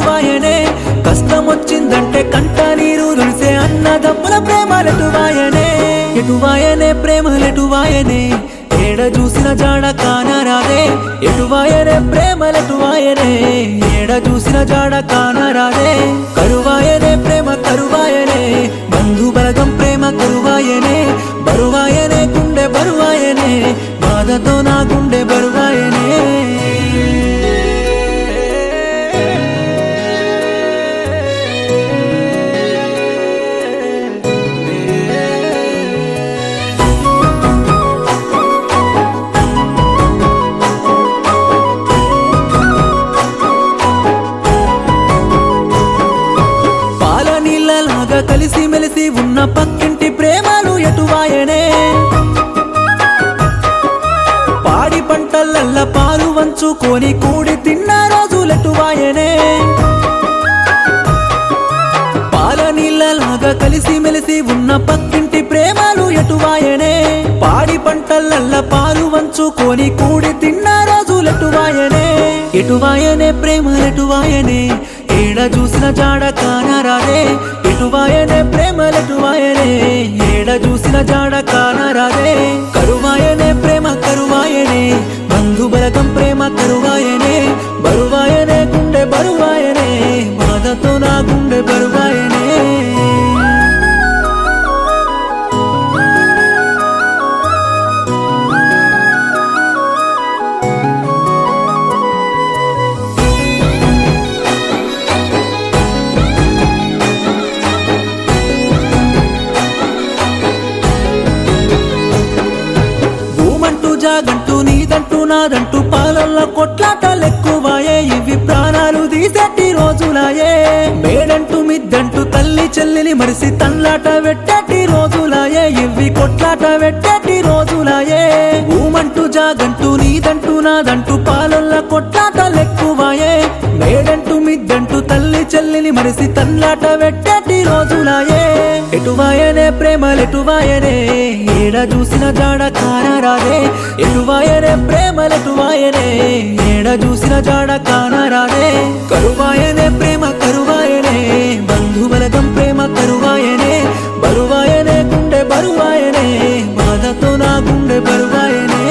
కరువాయనే కష్టం వచ్చిందంటే కంట నీరు దులిసే అన్నదమ్ముల ప్రేమలెటువాయనే ఎటువాయనే ప్రేమలెటువాయనే ఏడ చూసిన జాడ కానరాదే ఎటువాయనే ప్రేమలెటువాయనే ఏడ చూసిన జాడ కానరాదే కరువాయనే ప్రేమ కరువాయనే బంధు బలగం ప్రేమ కరువాయనే బరువాయనే గుండె బరువాయనే బాధతో నా గుండె బరువాయనే పాల నీళ్ళలాగా కలిసి మెలిసి ఉన్న పక్కింటి ప్రేమలు ఎటువాయనే పాడి పంటలల్ల పాలు వంచుకొని కూడి తిన్న రోజులెటువాయనే పాల నీళ్ళలాగా కలిసి మెలిసి ఉన్న పక్కింటి ప్రేమలు ఎటువాయనే పాడి పంటలల్ల పాలు వంచుకొని కూడి తిన్న రోజులెటువాయనే ఎటువాయనే ప్రేమలెటువాయనే ఏడ చూసిన జాడ కానరాదే ఎటువాయనే ప్రేమలెటువాయనే ఏడ చూసిన జాడ కానరాదే కరువాయనే ప్రేమ కరువాయనే బంధు బలగం ప్రేమ కరువాయనే బరువాయనే గుండె బరువాయనే బాధతో నా గుండె బరువాయనే భూమంటూ జాగంటూ నీదంటూ నాదంటూ పాలల్లో కొట్లాటలెక్కువాయే ఇవి ప్రాణాలు తీసేటి రోజులాయే మేడంటూ మిద్దంటూ తల్లి చెల్లిని మరిసి తన్లాట పెట్టేటి రోజులాయే ఇవి కొట్లాట పెట్టేటి రోజులాయే భూమంటూ జాగంటూ నీదంటూ నాదంటూ పాలల్లో కొట్లాటలెక్కువాయే మేడంటూ మిద్దంటూ తల్లి చెల్లిని మరిసి తన్లాట పెట్టేటి రోజులాయే ఎటువాయనే ప్రేమలెటువాయనే ఏడ చూసిన జాడ కానరాదే ఎటువాయనే ప్రేమలెటువాయనే ఏడ చూసిన జాడ కానరాదే కరువాయనే ప్రేమ కరువాయనే బంధు బలగం ప్రేమ కరువాయనే బరువాయనే గుండె బరువాయనే బాధతో నా గుండె బరువాయనే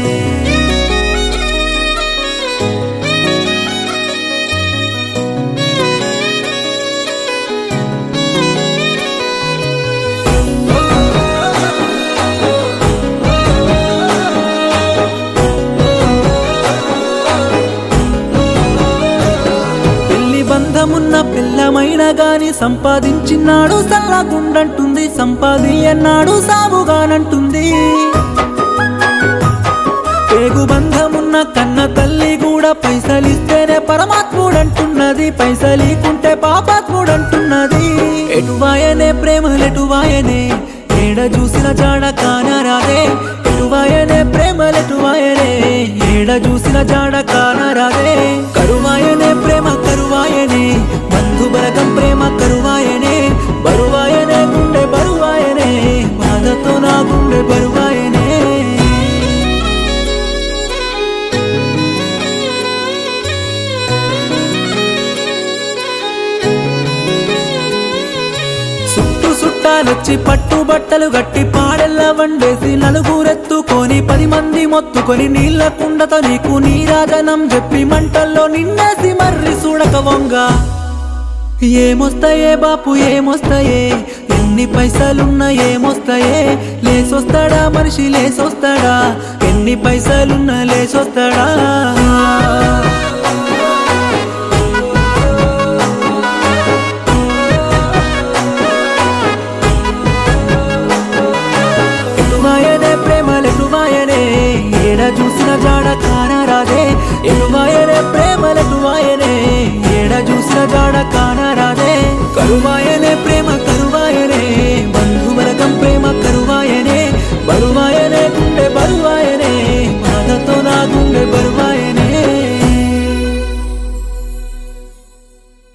పెళ్లి బంధమున్న పిల్లమైన గాని సంపాదించినాడు సల్లగుండంటుంది సంపాది అన్నాడు సావుగానంటుంది పేగు బంధమున్న కన్న తల్లి కూడా పైసలిస్తేనే పరమాత్ముడంటున్నది పైసలీకుంటే పాపాత్ముడంటున్నది ఎటువాయనే ప్రేమలెటువాయనే ఏడ చూసిన జాడ కానరాదే ఎటువాయనే ప్రేమలెటువాయనే ఏడ చూసిన జాడ కానరాదే కరువాయనే ప్రేమ కరువాయనే బంధు బలగం ప్రేమ కరువాయనే బరువాయనే గుండె బరువాయనే బాధతో నా గుండె బరువాయనే సుట్టు సుట్టాలొచ్చి పట్టు బట్టలు గట్టి పాడెల్ల వండేసి నలుగురెత్తుకొని పది మంది మొత్తుకొని నీళ్ళ కుండతో నీకు నీరాజనం చెప్పి మంటల్లో నిన్నేసి మర్రి చూడక వంగ ఏమొస్తాయే బాపు ఏమొస్తాయే ఎన్ని పైసలున్నా ఏమొస్తాయే లేసొస్తాడా మనిషి లేసొస్తాడా ఎన్ని పైసలున్నా లేసొస్తాడా ఎటువాయనే ప్రేమలెటువాయనే ఏడ చూసిన జాడ కానరాదే ఎటువాయనే ప్రేమలెటువాయనే ఏడ చూసిన జాడ కానరాదే కరువాయనే ప్రేమ కరువాయనే బంధుబలకం ప్రేమ కరువాయనే బరువాయనే గుండె బరువాయనే బాధతో నా గుండె